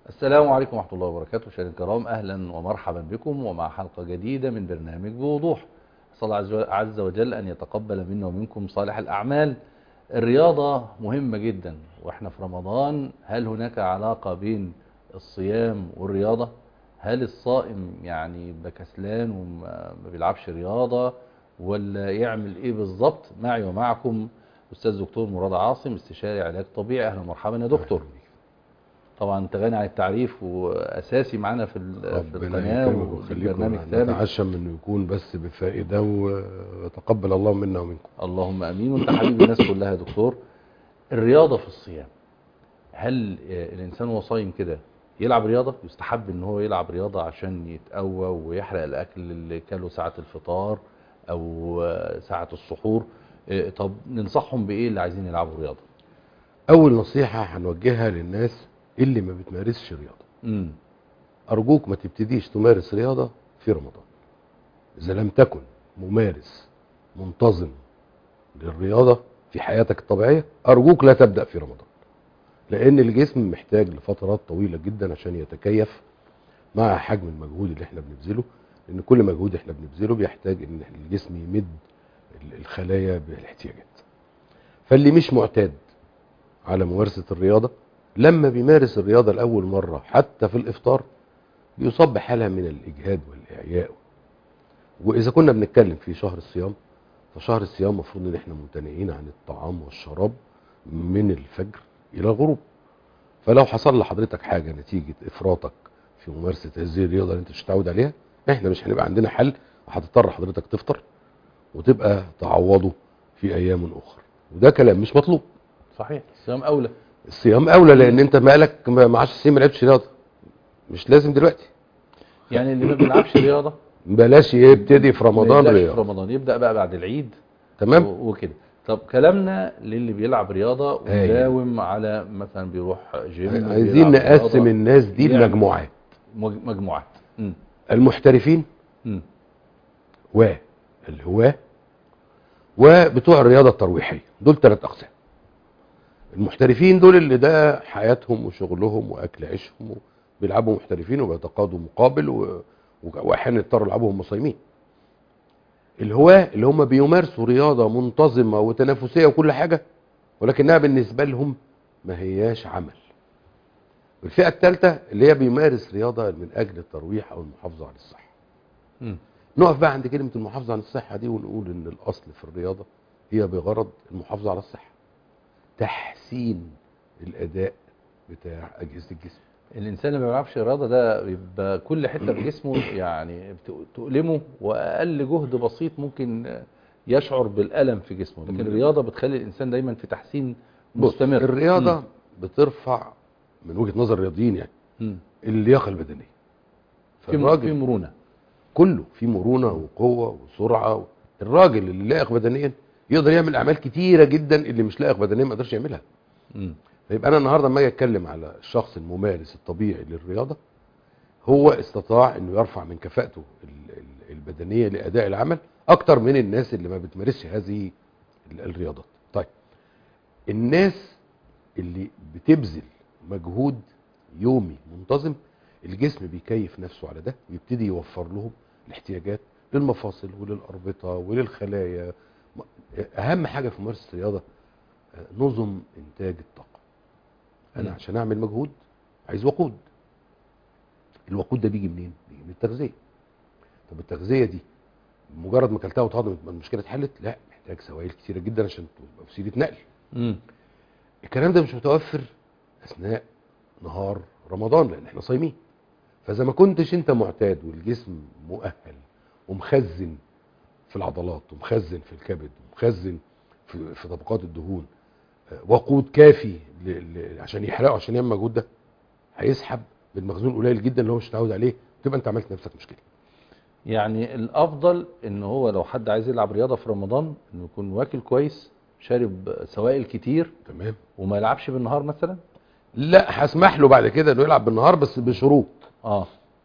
السلام عليكم ورحمة الله وبركاته مشاهدينا الكرام أهلا ومرحبا بكم ومع حلقة جديدة من برنامج بوضوح أسأل الله عز و- عز وجل أن يتقبل منا ومنكم صالح الأعمال الرياضة مهمة جدا وإحنا في رمضان هل هناك علاقة بين الصيام والرياضة هل الصائم يعني يبقى كسلان وما ما بيلعبش رياضة ولا يعمل ايه بالظبط معي ومعكم أستاذ دكتور مراد عاصم استشاري علاج طبيعي أهلا ومرحبا يا دكتور طبعا انت غني عن التعريف واساسي معانا في ال- في ربنا القناه يكرمك وفي ويخليكم البرنامج ثابت نتعشم انه يكون بس بفائده ويتقبل الله منا ومنكم اللهم امين وانت حبيب الناس كلها يا دكتور الرياضه في الصيام هل آه، الانسان وهو صايم كده يلعب رياضه يستحب ان هو يلعب رياضه عشان يتقوى ويحرق الاكل اللي كاله ساعه الفطار او آه، ساعه السحور آه، طب ننصحهم بايه اللي عايزين يلعبوا رياضه اول نصيحه هنوجهها للناس اللي ما بتمارسش رياضه امم ارجوك ما تبتديش تمارس رياضه في رمضان اذا لم تكن ممارس منتظم للرياضه في حياتك الطبيعيه ارجوك لا تبدا في رمضان لان الجسم محتاج لفترات طويله جدا عشان يتكيف مع حجم المجهود اللي احنا بنبذله لان كل مجهود احنا بنبذله بيحتاج ان الجسم يمد ال- الخلايا بالاحتياجات فاللي مش معتاد على ممارسه الرياضه لما بيمارس الرياضه لاول مره حتى في الافطار بيصاب بحاله من الاجهاد والاعياء واذا كنا بنتكلم في شهر الصيام فشهر الصيام المفروض ان احنا ممتنعين عن الطعام والشراب من الفجر الى الغروب فلو حصل لحضرتك حاجه نتيجه افراطك في ممارسه هذه الرياضه اللي انت مش متعود عليها احنا مش هنبقى عندنا حل هتضطر حضرتك تفطر وتبقى تعوضه في ايام اخرى وده كلام مش مطلوب صحيح الصيام اولى الصيام اولى لان انت مالك ما ما 10 سنين ما لعبتش رياضه مش لازم دلوقتي يعني اللي ما بيلعبش رياضه بلاش يبتدي في ما رمضان يبدأش في رياضه رمضان يبدا بقى بعد العيد تمام و- وكده طب كلامنا للي بيلعب رياضه أيوة. ويداوم على مثلا بيروح جيم عايزين بيلعب نقسم رياضة، الناس دي يعني لمجموعات مج- مجموعات مم. المحترفين مم. والهواة وبتوع الرياضة الترويحية دول ثلاث أقسام المحترفين دول اللي ده حياتهم وشغلهم وأكل عيشهم بيلعبوا محترفين وبيتقاضوا مقابل و... و- وأحيانا يضطروا يلعبوا هم صايمين الهواة اللي هم بيمارسوا رياضة منتظمة وتنافسية وكل حاجة ولكنها بالنسبة لهم ما هياش عمل والفئة الثالثة اللي هي بيمارس رياضة من أجل الترويح أو المحافظة على الصحة مم. نقف بقى عند كلمة المحافظة على الصحة دي ونقول إن الأصل في الرياضة هي بغرض المحافظة على الصحة تحسين الأداء بتاع أجهزة الجسم الانسان اللي ما بيلعبش رياضه ده بيبقى كل حته في جسمه يعني بت- تؤلمه واقل جهد بسيط ممكن يشعر بالالم في جسمه لكن مم. الرياضه بتخلي الانسان دايما في تحسين بص، مستمر الرياضة مم. بترفع من وجهة نظر الرياضيين يعني مم. اللياقة البدنية في م- في فالراجل مرونه كله في مرونة وقوة وسرعة الراجل اللي لائق بدنيا يقدر يعمل أعمال كتيرة جدا اللي مش لائق بدنيا ما يقدرش يعملها مم. فيبقى انا النهارده لما اجي اتكلم على الشخص الممارس الطبيعي للرياضه هو استطاع انه يرفع من كفاءته ال- ال- البدنيه لاداء العمل اكتر من الناس اللي ما بتمارسش هذه ال- الرياضات طيب الناس اللي بتبذل مجهود يومي منتظم الجسم بيكيف نفسه على ده ويبتدي يوفر لهم الاحتياجات للمفاصل وللاربطه وللخلايا اهم حاجه في ممارسه الرياضه آه، نظم انتاج الطاقه انا مم. عشان اعمل مجهود عايز وقود الوقود ده بيجي منين بيجي من التغذيه طب التغذيه دي مجرد ما اكلتها واتهضمت يبقى المشكله اتحلت لا محتاج سوائل كتيره جدا عشان تبقى وسيله نقل مم. الكلام ده مش متوفر اثناء نهار رمضان لان احنا صايمين فاذا ما كنتش انت معتاد والجسم مؤهل ومخزن في العضلات ومخزن في الكبد ومخزن في, في طبقات الدهون آه، وقود كافي ل... ل... عشان يحرقه عشان يعمل المجهود ده هيسحب بالمخزون قليل جدا اللي هو مش متعود عليه تبقى انت عملت نفسك مشكله يعني الافضل ان هو لو حد عايز يلعب رياضه في رمضان انه يكون واكل كويس شارب سوائل كتير تمام وما يلعبش بالنهار مثلا لا هسمح له بعد كده انه يلعب بالنهار بس بشروط اه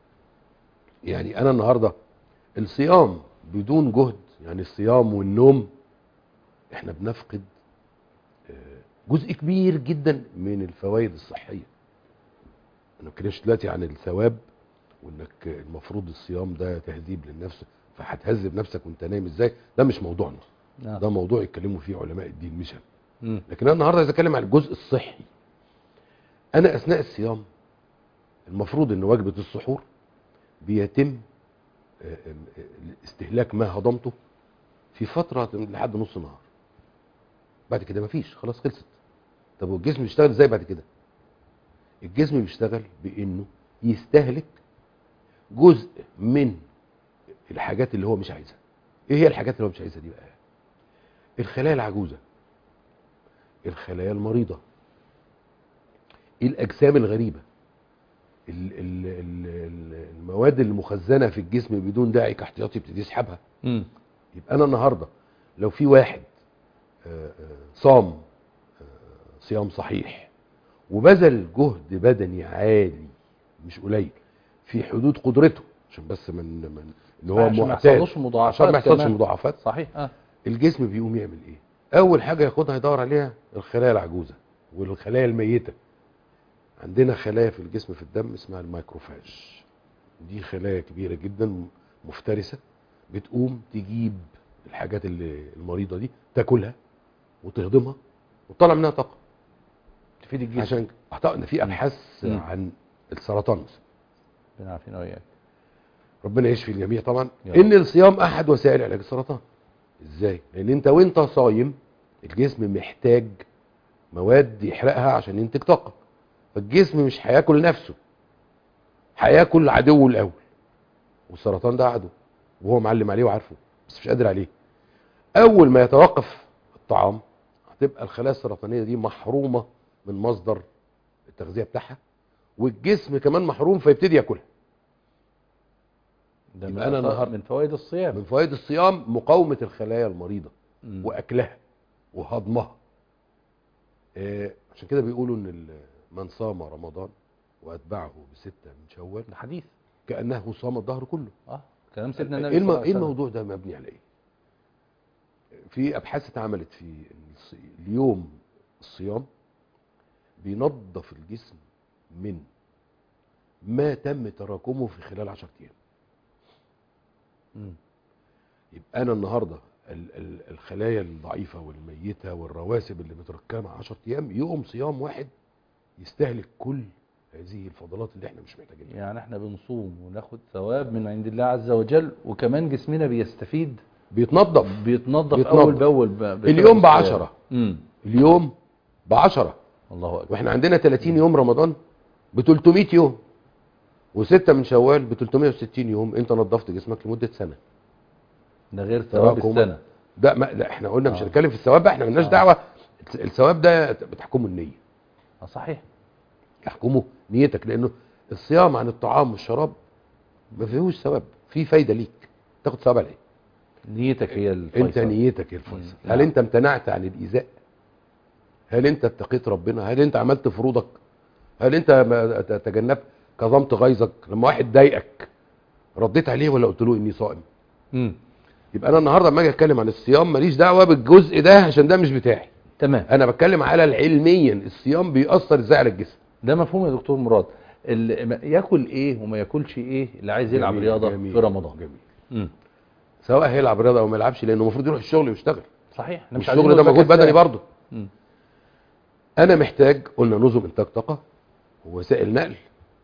يعني انا النهارده الصيام بدون جهد يعني الصيام والنوم احنا بنفقد آه، جزء كبير جدا من الفوائد الصحيه انا ما بتكلمش دلوقتي عن الثواب وانك المفروض الصيام ده تهذيب للنفس فهتهذب نفسك وانت نايم ازاي ده مش موضوعنا نعم ده موضوع يتكلموا فيه علماء الدين مش انا مم. لكن انا النهارده عايز اتكلم عن الجزء الصحي انا اثناء الصيام المفروض ان وجبه السحور بيتم آه، آه، استهلاك ما هضمته في فتره لحد نص نهار بعد كده مفيش خلاص خلصت طب والجسم بيشتغل ازاي بعد كده الجسم بيشتغل بانه يستهلك جزء من الحاجات اللي هو مش عايزها ايه هي الحاجات اللي هو مش عايزها دي بقى الخلايا العجوزه الخلايا المريضه الاجسام الغريبه ال- ال- ال- ال- المواد المخزنه في الجسم بدون داعي كاحتياطي يبتدي يسحبها مم. يبقى انا النهارده لو في واحد آه، آه، صام آه، صيام صحيح وبذل جهد بدني عالي مش قليل في حدود قدرته عشان بس من من ان هو عشان ما معتاد يحصلوش مضاعفات عشان ما يحصلش كمان. مضاعفات صحيح اه الجسم بيقوم يعمل ايه اول حاجه ياخدها يدور عليها الخلايا العجوزه والخلايا الميته عندنا خلايا في الجسم في الدم اسمها الميكروفاج دي خلايا كبيره جدا مفترسه بتقوم تجيب الحاجات اللي المريضه دي تاكلها وتهضمها وتطلع منها طاقه تفيد الجسم عشان اعتقد في ابحاث مم. عن السرطان مثلا ربنا يعافينا وإياك ربنا يشفي الجميع طبعا يا ان الصيام احد وسائل علاج السرطان ازاي لان انت وانت صايم الجسم محتاج مواد يحرقها عشان ينتج طاقه فالجسم مش هياكل نفسه هياكل عدوه الاول والسرطان ده عدو وهو معلم عليه وعارفه بس مش قادر عليه اول ما يتوقف الطعام هتبقى الخلايا السرطانيه دي محرومه من مصدر التغذيه بتاعها والجسم كمان محروم فيبتدي ياكلها ده من, يبقى أنا أثار- النهار- من فوائد الصيام من فوائد الصيام مقاومه الخلايا المريضه مم. واكلها وهضمها آه، عشان كده بيقولوا ان ال- من صام رمضان واتبعه بسته من شوال ده حديث كانه صام الدهر كله اه كلام سيدنا النبي ايه الم- صلى الله إيه عليه وسلم. الموضوع ده مبني على ايه في ابحاث اتعملت في الص- اليوم الصيام بينظف الجسم من ما تم تراكمه في خلال 10 ايام مم. يبقى انا النهارده ال- ال- الخلايا الضعيفه والميته والرواسب اللي متركمه 10 ايام يقوم صيام واحد يستهلك كل هذه الفضلات اللي احنا مش محتاجينها يعني احنا بنصوم وناخد ثواب من عند الله عز وجل وكمان جسمنا بيستفيد بيتنظف بيتنظف, بيتنظف. اول باول ب- بسبب اليوم الصيام. بعشرة. امم اليوم ب 10 الله اكبر واحنا عندنا 30 يوم رمضان ب 300 يوم وستة من شوال ب 360 يوم انت نظفت جسمك لمده سنه ده غير ثواب تراكم. السنه ده ما لا احنا قلنا مش آه. هنتكلم في الثواب بقى احنا مالناش آه. دعوه الثواب ده بتحكمه النيه اه صحيح يحكمه نيتك لانه الصيام عن الطعام والشراب ما فيهوش ثواب في فايده ليك تاخد ثواب على ايه نيتك هي الفيصل انت نيتك هي الفيصل مم. هل نعم. انت امتنعت عن الايذاء هل انت اتقيت ربنا هل انت عملت فروضك هل انت ما ت- تجنبت كظمت غيظك لما واحد ضايقك رديت عليه ولا قلت له اني صائم امم يبقى انا النهارده لما اجي اتكلم عن الصيام ماليش دعوه بالجزء ده عشان ده مش بتاعي تمام انا بتكلم على علميا الصيام بيأثر ازاي على الجسم ده مفهوم يا دكتور مراد اللي ما- ياكل ايه وما ياكلش ايه اللي عايز يلعب جميل، رياضه جميل، في رمضان جميل امم سواء هيلعب رياضه او ما يلعبش لانه المفروض يروح الشغل ويشتغل صحيح احنا مش عايزين والشغل ده نقول مجهود فكاس بدني ساعة. برضه مم. انا محتاج قلنا نظم انتاج طاقه ووسائل نقل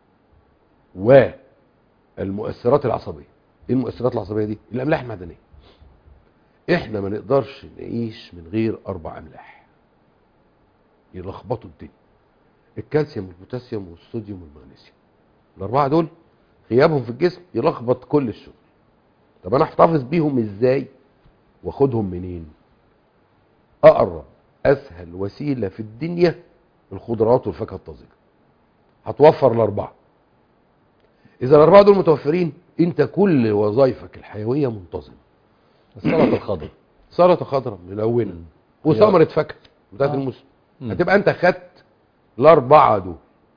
والمؤثرات العصبيه ايه المؤثرات العصبيه دي الاملاح المعدنيه احنا ما نقدرش نعيش من غير اربع املاح يلخبطوا الدنيا الكالسيوم والبوتاسيوم والصوديوم والمغنيسيوم الاربعه دول غيابهم في الجسم يلخبط كل الشغل طب انا احتفظ بيهم ازاي واخدهم منين اقرب اسهل وسيله في الدنيا الخضروات والفاكهه الطازجه هتوفر الاربعه اذا الاربعه دول متوفرين انت كل وظائفك الحيويه منتظمه السلطه الخضراء سلطه خضراء ملونه مم. وثمره فاكهه بتاعت آه. الموسم مم. هتبقى انت خدت الاربعه دول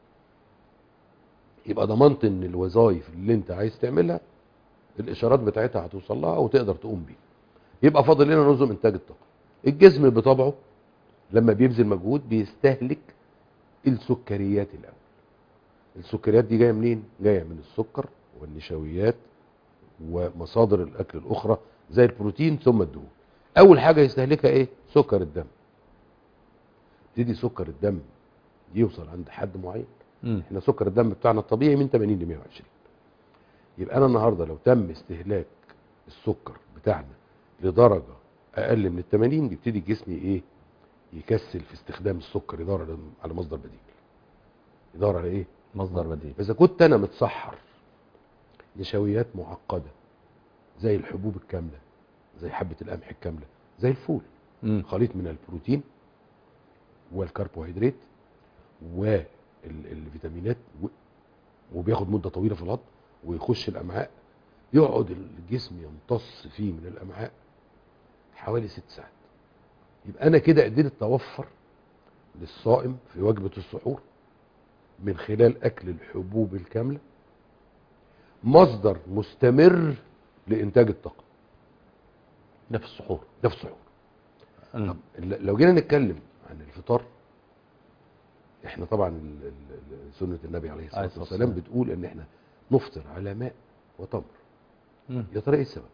يبقى ضمنت ان الوظائف اللي انت عايز تعملها الاشارات بتاعتها هتوصل لها وتقدر تقوم بيها يبقى فاضل لنا نظم انتاج الطاقه الجسم بطبعه لما بيبذل مجهود بيستهلك السكريات الاول السكريات دي جايه منين جايه من السكر والنشويات ومصادر الاكل الاخرى زي البروتين ثم الدهون اول حاجه يستهلكها ايه سكر الدم يبتدي سكر الدم يوصل عند حد معين مم. احنا سكر الدم بتاعنا الطبيعي من 80 ل 120 يبقى انا النهارده لو تم استهلاك السكر بتاعنا لدرجه اقل من ال 80 يبتدي جسمي ايه يكسل في استخدام السكر يدور على- على مصدر بديل يدور على ايه مصدر بديل اذا كنت انا متسحر نشويات معقده زي الحبوب الكامله زي حبه القمح الكامله زي الفول مم. خليط من البروتين والكربوهيدرات والفيتامينات و- وبياخد مده طويله في الهضم ويخش الامعاء يقعد الجسم يمتص فيه من الامعاء حوالي ست ساعات يبقى انا كده قدرت اوفر للصائم في وجبه السحور من خلال اكل الحبوب الكامله مصدر مستمر لانتاج الطاقه ده في السحور ده في السحور مم. طب ل- لو جينا نتكلم عن الفطار احنا طبعا ال- ال- ال- سنه النبي عليه الصلاه عليه الصلاة والسلام والسلام. بتقول ان احنا نفطر على ماء وتمر مم. يا ترى ايه السبب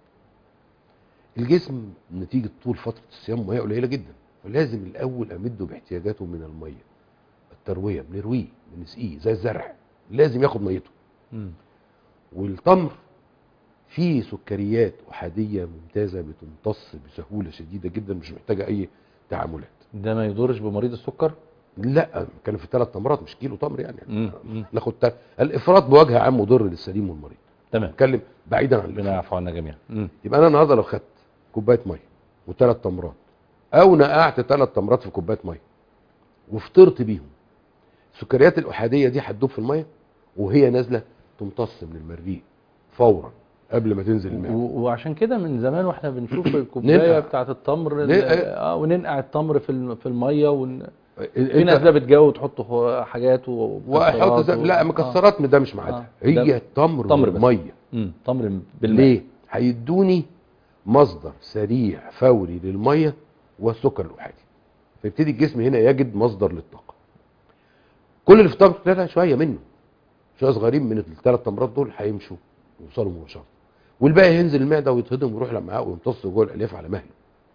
الجسم نتيجه طول فتره الصيام ميه قليله جدا فلازم الاول امده باحتياجاته من الميه الترويه بنرويه بنسقيه زي الزرع لازم ياخد ميته مم. والتمر فيه سكريات احاديه ممتازه بتمتص بسهوله شديده جدا مش محتاجه اي تعاملات ده ما يضرش بمريض السكر لا كان في ثلاث تمرات مش كيلو تمر يعني مم. مم. ناخد تا... الافراط بوجه عام مضر للسليم والمريض تمام نتكلم بعيدا عن ربنا الإفراط. يعفو عنا جميعا مم. يبقى انا النهارده لو خدت كوبايه ميه وثلاث تمرات او نقعت ثلاث تمرات في كوبايه ميه وفطرت بيهم السكريات الاحاديه دي هتدوب في الميه وهي نازله تمتص من المريء فورا قبل ما تنزل الماء و- وعشان كده من زمان واحنا بنشوف الكوبايه ننقع. بتاعه التمر ال- ننقع. اه وننقع التمر في الم- في الميه ون... في انت ناس ده بتجاوب وتحط خ- حاجات و- واحط ومكسرات زي... و- لا مكسرات ده مش آه. معادها ده هي تمر تمر بس. ميه مم. تمر بالماء ليه هيدوني مصدر سريع فوري للميه والسكر الاحادي فيبتدي الجسم هنا يجد مصدر للطاقه كل اللي في الطاقه بتاعتها شويه منه شويه صغيرين من الثلاث تمرات دول هيمشوا يوصلوا مباشره والباقي هينزل المعده ويتهضم ويروح الامعاء ويمتص جوه الالياف على مهله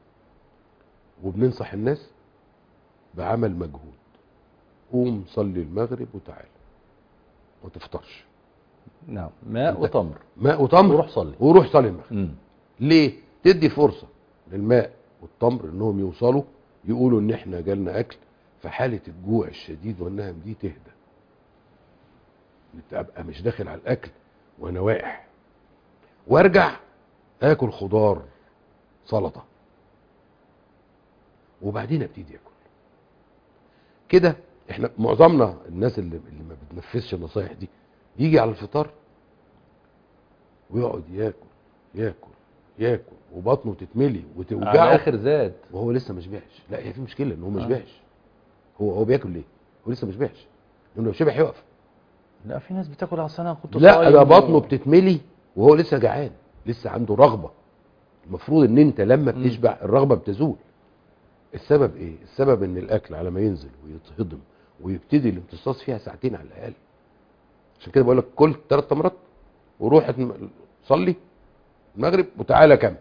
وبننصح الناس بعمل مجهود قوم صلي المغرب وتعالى ما تفطرش نعم ماء أنت- وتمر ماء وتمر وروح صلي وروح صلي المغرب مم. ليه تدي فرصة للماء والتمر انهم يوصلوا يقولوا ان احنا جالنا اكل فحالة الجوع الشديد والنهم دي تهدى ابقى مش داخل على الاكل وانا واقع وارجع اكل خضار سلطة وبعدين ابتدي اكل كده احنا معظمنا الناس اللي, اللي ما بتنفذش النصايح دي يجي على الفطار ويقعد ياكل ياكل ياكل وبطنه تتملي على وتوجعه اخر زاد وهو لسه ما شبعش لا هي في مشكله ان هو ما آه. شبعش هو هو بياكل ليه هو لسه ما شبعش لانه لو شبع هيقف لا في ناس بتاكل اصل انا كنت لا صايم ده و- بطنه بتتملي وهو لسه جعان لسه عنده رغبه المفروض ان انت لما مم. بتشبع الرغبه بتزول السبب ايه السبب ان الاكل على ما ينزل ويتهضم ويبتدي الامتصاص فيها ساعتين على الاقل عشان كده بقول لك كل ثلاث تمرات وروح اتم- صلي المغرب وتعالى كمل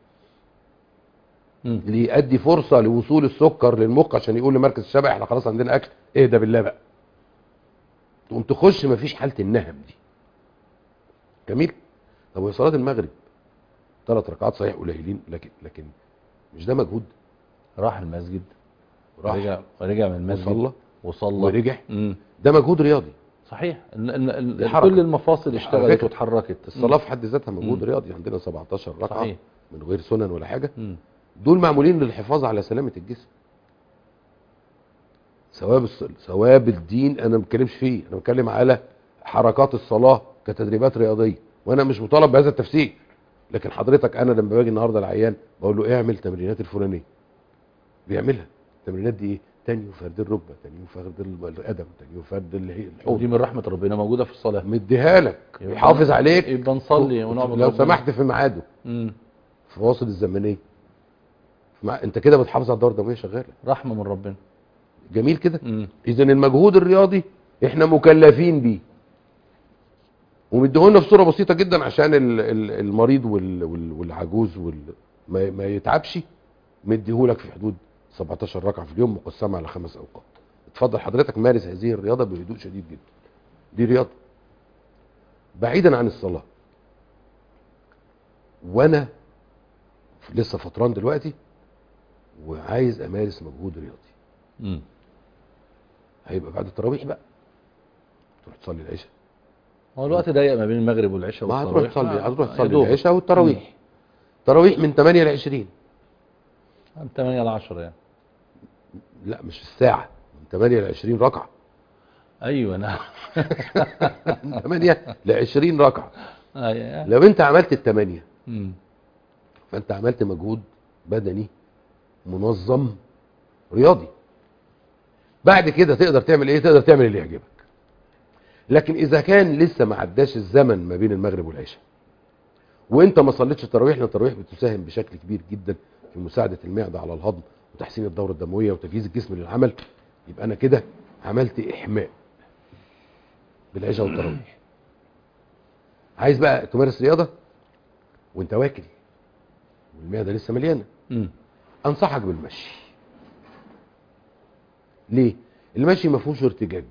مم. ليؤدي فرصه لوصول السكر للمخ عشان يقول لمركز الشبع احنا خلاص عندنا اكل اهدى بالله بقى تقوم تخش مفيش حاله النهم دي جميل طب وهي صلاه المغرب ثلاث ركعات صحيح قليلين لكن لكن مش ده مجهود راح المسجد راح رجع رجع من المسجد وصلى وصلى ورجع مم. ده مجهود رياضي صحيح ال- ال- ال- دي حركة. كل المفاصل على اشتغلت فكرة، واتحركت الصلاه في حد ذاتها مجهود مم. رياضي عندنا 17 ركعه صحيح من غير سنن ولا حاجه مم. دول معمولين للحفاظ على سلامه الجسم ثواب الص- ثواب الدين انا ما بتكلمش فيه انا بتكلم على حركات الصلاه كتدريبات رياضيه وانا مش مطالب بهذا التفسير لكن حضرتك انا لما باجي النهارده العيان بقول له اعمل تمرينات الفلانيه بيعملها التمرينات دي ايه تاني وفرد الركبه تاني وفرد القدم تاني وفرد اللي هي ودي الحوض من رحمه ربنا موجوده في الصلاه مديها لك يبقى- يحافظ عليك يبقى نصلي ونعبد لو ربنا. سمحت في ميعاده مم. في فواصل الزمنيه مع... انت كده بتحافظ على الدوره الدمويه شغاله رحمه من ربنا جميل كده مم. اذا المجهود الرياضي احنا مكلفين بيه ومديهولنا في صوره بسيطه جدا عشان ال- ال- المريض وال- وال- والعجوز وال ما ما يتعبش مديهولك في حدود 17 ركعه في اليوم مقسمه على خمس اوقات اتفضل حضرتك مارس هذه الرياضه بهدوء شديد جدا دي رياضه بعيدا عن الصلاه وانا لسه فطران دلوقتي وعايز امارس مجهود رياضي مم. هيبقى بعد التراويح بقى تروح تصلي العشاء هو الوقت ضيق ما بين المغرب والعشاء ما هتروح والتراويح تصلي ما- هتروح يا تصلي دوب. العشاء والتراويح تراويح من 8 ل 20 من 8 ل 10 يعني لا مش في الساعه من 8 ل 20 ركعه ايوه نعم من 8 ل 20 ركعه أيوة. لو انت عملت الثمانيه مم. فانت عملت مجهود بدني منظم رياضي بعد كده تقدر تعمل ايه تقدر تعمل اللي يعجبك لكن اذا كان لسه ما عداش الزمن ما بين المغرب والعشاء وانت ما صليتش التراويح لان التراويح بتساهم بشكل كبير جدا في مساعده المعده على الهضم وتحسين الدوره الدمويه وتجهيز الجسم للعمل يبقى انا كده عملت احماء بالعشاء والتراويح عايز بقى تمارس رياضه وانت واكل والمعده لسه مليانه مم. انصحك بالمشي ليه المشي ما فيهوش ارتجاج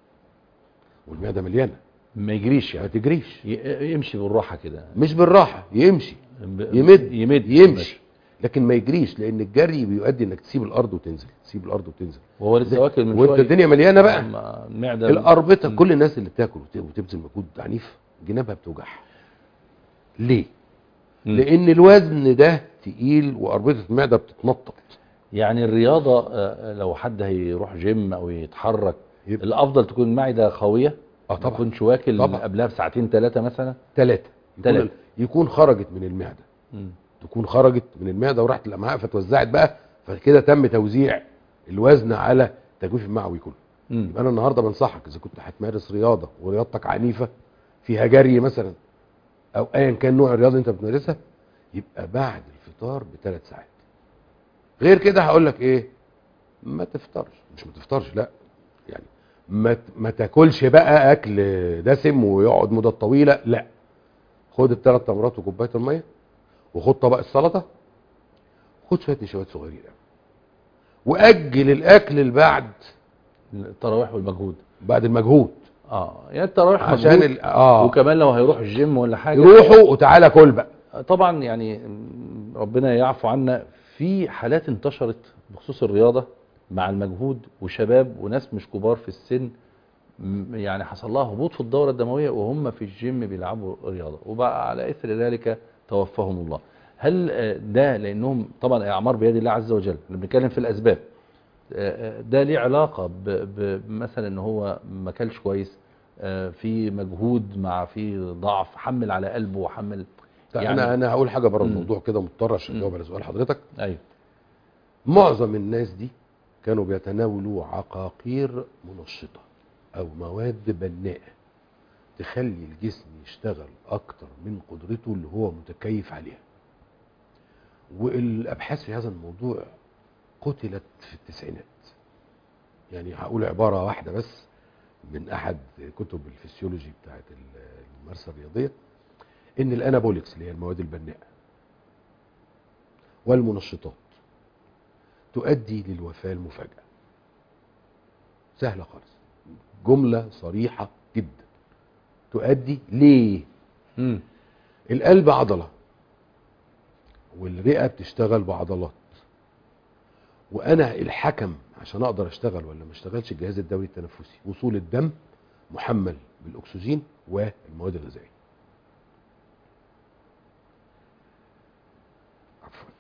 والمعده مليانه ما يجريش ما يعني تجريش ي- يمشي بالراحه كده مش بالراحه يمشي ب- يمد يمد يمشي لكن ما يجريش لان الجري بيؤدي انك تسيب الارض وتنزل تسيب الارض وتنزل وهو لسه واكل من وانت شويه الدنيا مليانه بقى أما المعده الاربطه مم. كل الناس اللي بتاكل وت- وتبذل مجهود عنيف جنابها بتوجعها ليه مم. لان الوزن ده تقيل واربطه المعده بتتنطط يعني الرياضه آه، لو حد هيروح جيم او يتحرك يبقى الافضل تكون المعده قويه اه ما طبعا تكونش واكل طبعا. قبلها بساعتين ثلاثه مثلا ثلاثه تلاتة. يكون, يكون خرجت من المعده مم. تكون خرجت من المعده وراحت الامعاء فتوزعت بقى فكده تم توزيع الوزن على التجويف المعوي كله مم. يبقى انا النهارده بنصحك اذا كنت هتمارس رياضه ورياضتك عنيفه فيها جري مثلا او ايا كان نوع الرياضه اللي انت بتمارسها يبقى بعد الفطار بثلاث ساعات غير كده هقول لك ايه ما تفطرش مش ما تفطرش لا يعني ما ت- ما تاكلش بقى اكل دسم ويقعد مده طويله لا خد الثلاث تمرات وكوبايه الميه وخد طبق السلطه خد شويه نشويات صغيرين قوي واجل الاكل لبعد التراويح والمجهود بعد المجهود اه يعني التراويح عشان مجهود ال... اه وكمان لو هيروح الجيم ولا حاجه روحوا وتعالى كل بقى طبعا يعني م، ربنا يعفو عنا في حالات انتشرت بخصوص الرياضه مع المجهود وشباب وناس مش كبار في السن م، يعني حصل لها هبوط في الدوره الدمويه وهم في الجيم بيلعبوا رياضه وبقى على اثر ذلك توفاهم الله هل آه، ده لانهم طبعا اعمار بيد الله عز وجل احنا بنتكلم في الاسباب آه، آه، ده ليه علاقه ب- ب- مثلا ان هو ما اكلش كويس آه، في مجهود مع في ضعف حمل على قلبه وحمل يعني انا انا هقول حاجه بره مم. الموضوع كده مضطر عشان مم. اجاوب على سؤال حضرتك ايوه معظم الناس دي كانوا بيتناولوا عقاقير منشطه او مواد بناءه تخلي الجسم يشتغل اكتر من قدرته اللي هو متكيف عليها والابحاث في هذا الموضوع قتلت في التسعينات يعني هقول عباره واحده بس من احد كتب الفسيولوجي بتاعت الممارسه الرياضيه ان الانابوليكس اللي هي المواد البناءه والمنشطات تؤدي للوفاه المفاجئه سهله خالص جمله صريحه جدا تؤدي ليه امم القلب عضله والرئه بتشتغل بعضلات وانا الحكم عشان اقدر اشتغل ولا ما اشتغلش الجهاز الدوري التنفسي وصول الدم محمل بالاكسجين والمواد الغذائيه عفوا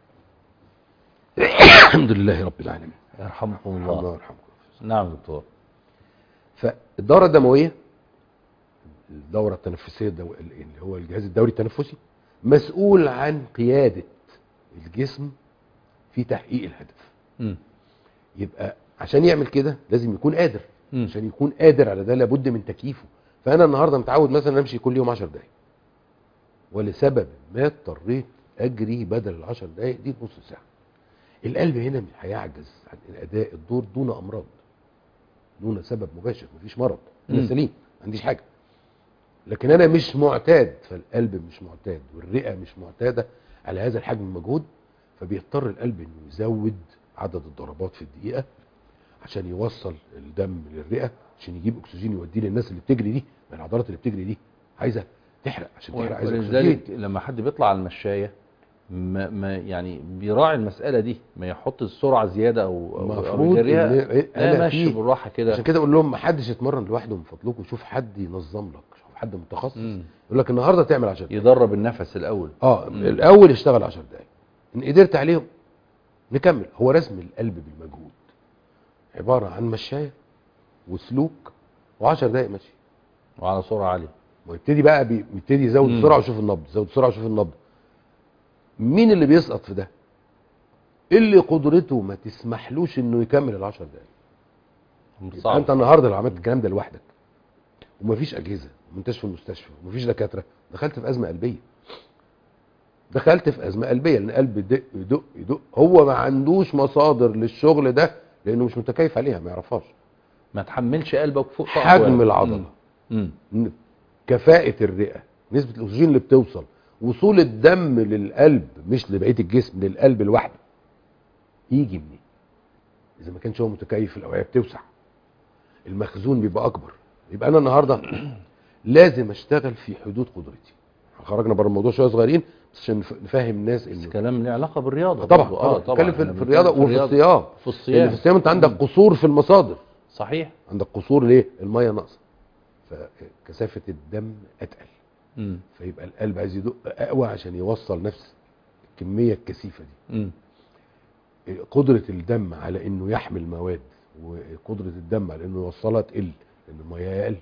الحمد لله رب العالمين يرحمكم الله الله يرحمكم نعم دكتور فالدوره الدمويه الدوره التنفسيه الدو... اللي هو الجهاز الدوري التنفسي مسؤول عن قياده الجسم في تحقيق الهدف امم يبقى عشان يعمل كده لازم يكون قادر مم. عشان يكون قادر على ده لابد من تكييفه فانا النهارده متعود مثلا امشي كل يوم 10 دقايق ولسبب ما اضطريت اجري بدل ال 10 دقايق دي نص ساعه القلب هنا هيعجز عن اداء الدور دون امراض دون سبب مباشر مفيش مرض انا مم. سليم ما عنديش حاجه لكن انا مش معتاد فالقلب مش معتاد والرئه مش معتاده على هذا الحجم من المجهود فبيضطر القلب انه يزود عدد الضربات في الدقيقه عشان يوصل الدم للرئه عشان يجيب اكسجين يوديه للناس اللي بتجري دي ما العضلات اللي بتجري دي عايزه تحرق عشان تحرق عايزه اكسجين ولذلك لما حد بيطلع على المشاية ما, ما يعني بيراعي المسألة دي ما يحط السرعة زيادة أو أو- أو المفروض يجريها إن لا أنا ماشي في- بالراحة كده عشان كده اقول لهم ما حدش يتمرن لوحده من فضلكم شوف حد ينظم لك شوف حد متخصص مم. يقول لك النهارده تعمل 10 دقايق يدرب النفس الأول اه مم. الاول اشتغل 10 دقايق ان قدرت عليهم نكمل هو رسم القلب بالمجهود عباره عن مشايه وسلوك و10 دقايق ماشي وعلى سرعة عالية ويبتدي بقى بي- بيبتدي يزود مم. السرعه ويشوف النبض يزود السرعه ويشوف النبض مين اللي بيسقط في ده اللي قدرته ما تسمحلوش انه يكمل ال10 دقايق يبقى صعب انت النهارده لو عملت الكلام ده لوحدك ومفيش اجهزه وانتش في المستشفى ومفيش دكاتره دخلت في ازمه قلبيه دخلت في ازمه قلبيه لان القلب يدق يدق يدق هو ما عندوش مصادر للشغل ده لانه مش متكيف عليها ما يعرفهاش ما تحملش قلبك فوق طاقته حجم يعني. العضله مم. ن- كفاءه الرئه نسبه الاكسجين اللي بتوصل وصول الدم للقلب مش لبقيه الجسم للقلب لوحده يجي منين اذا ما كانش هو متكيف الاوعيه بتوسع المخزون بيبقى اكبر يبقى انا النهارده لازم اشتغل في حدود قدرتي خرجنا بره الموضوع شويه صغيرين بس عشان نف- نفهم الناس بس انه كلام له علاقة بالرياضة طبعا برضو. طبعا نتكلم في, إحنا في بنتكلم الرياضه وفي الصيام في لان الصيام في الصيام انت عندك قصور في المصادر صحيح عندك قصور ليه الميه ناقصه فكثافه الدم اتقل مم. فيبقى القلب عايز يدق اقوى عشان يوصل نفس الكميه الكثيفه دي مم. قدره الدم على انه يحمل مواد وقدره الدم على انه يوصلها تقل لان الميه اقل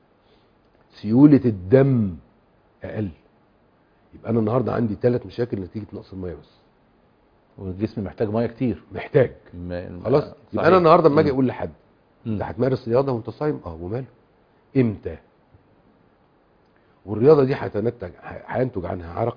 سيوله الدم اقل يبقى انا النهارده عندي ثلاث مشاكل نتيجه نقص الميه بس والجسم محتاج ميه كتير محتاج ما- خلاص صحيح. يبقى انا النهارده لما اجي مم. اقول لحد مم. انت هتمارس رياضه وانت صايم اه وماله امتى والرياضه دي هتنتج ه- هينتج عنها عرق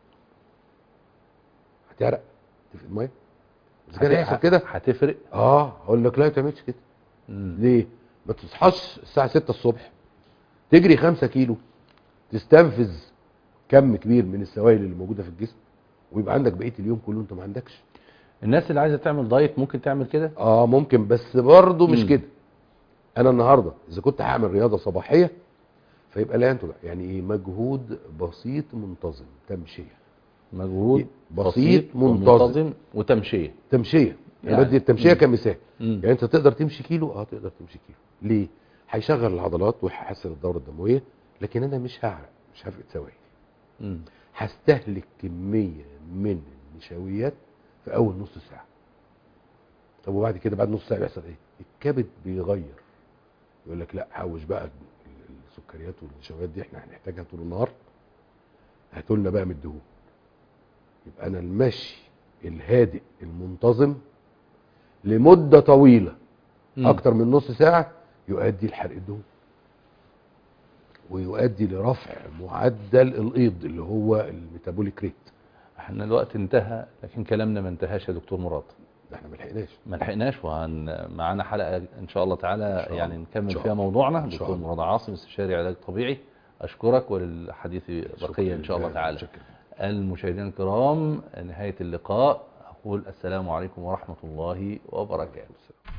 هتعرق تفقد الميه اذا كان هت- هيحصل كده هتفرق اه هقول لك لا ما تعملش كده مم. ليه ما تصحاش الساعه 6 الصبح تجري 5 كيلو تستنفذ كم كبير من السوائل اللي موجوده في الجسم ويبقى عندك بقيه اليوم كله انت ما عندكش الناس اللي عايزه تعمل دايت ممكن تعمل كده اه ممكن بس برضه مش مم. كده انا النهارده اذا كنت هعمل رياضه صباحيه فيبقى لا ينتج يعني ايه مجهود بسيط منتظم تمشيه مجهود بسيط منتظم. ومنتظم وتمشيه تمشيه يعني يعني. بدي التمشيه مم. كمثال مم. يعني انت تقدر تمشي كيلو اه تقدر تمشي كيلو ليه هيشغل العضلات وهيحسن الدوره الدمويه لكن انا مش هعرق مش هفقد سوائل مم. هستهلك كميه من النشويات في اول نص ساعه طب وبعد كده بعد نص ساعه بيحصل ايه الكبد بيغير يقول لك لا حوش بقى ال- السكريات والنشويات دي احنا هنحتاجها طول النهار هاتوا لنا بقى من الدهون يبقى انا المشي الهادئ المنتظم لمده طويله مم. اكتر من نص ساعه يؤدي لحرق الدهون ويؤدي لرفع معدل الايض اللي هو الميتابوليك ريت احنا الوقت انتهى لكن كلامنا ما انتهاش يا دكتور مراد ده احنا ما لحقناش ما لحقناش وهن معانا حلقه ان شاء الله تعالى شاء يعني الله. نكمل إن شاء فيها الله. موضوعنا إن شاء دكتور الله. مراد عاصم استشاري علاج طبيعي اشكرك وللحديث بقيه ان شاء الله تعالى شكرا. المشاهدين الكرام نهايه اللقاء اقول السلام عليكم ورحمه الله وبركاته